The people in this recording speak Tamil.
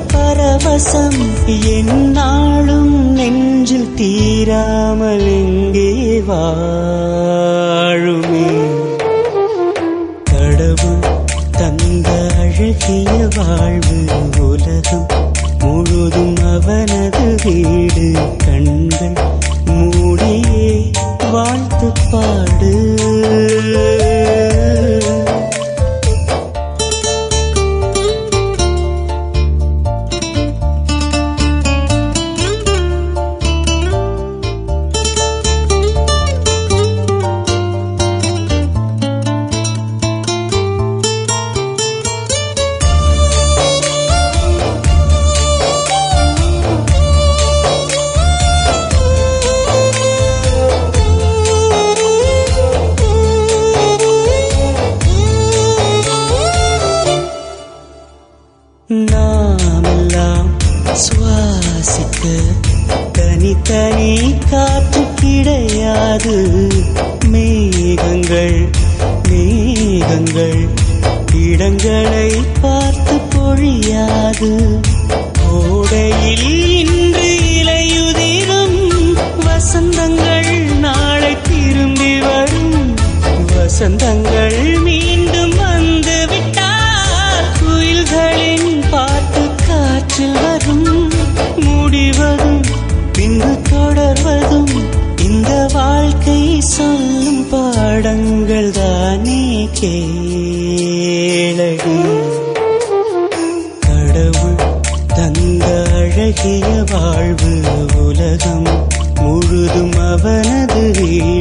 பரவசம் என்னாலும் நெஞ்சில் தீராமல் எங்கே வாழுமே கடவுள் தந்த அழகிய வாழ்வு உலகம் முழுதும் அவனது வீடு கண்கள் மூடியே வாழ்த்து பாடு நாமெல்லாம் சுவாசிக்க தனித்தனி காற்று கிடையாது மேகங்கள் மேகங்கள் இடங்களை பார்த்து பொழியாது கோடையில் இன்று இலையுதிரும் வசந்தங்கள் நாளை திரும்பி வரும் வசந்தங்கள் மீண்டும் வந்து விட்டால் குயில்களின் பாட்டு காற்றில் வரும் முடிவதும் பின்பு தொடர்வதும் இந்த வாழ்க்கை சொல்லும் பாடங்கள் தானே கேளடி கடவுள் தந்த அழகிய வாழ்வு உலகம் முழுதும் அவனது வீடு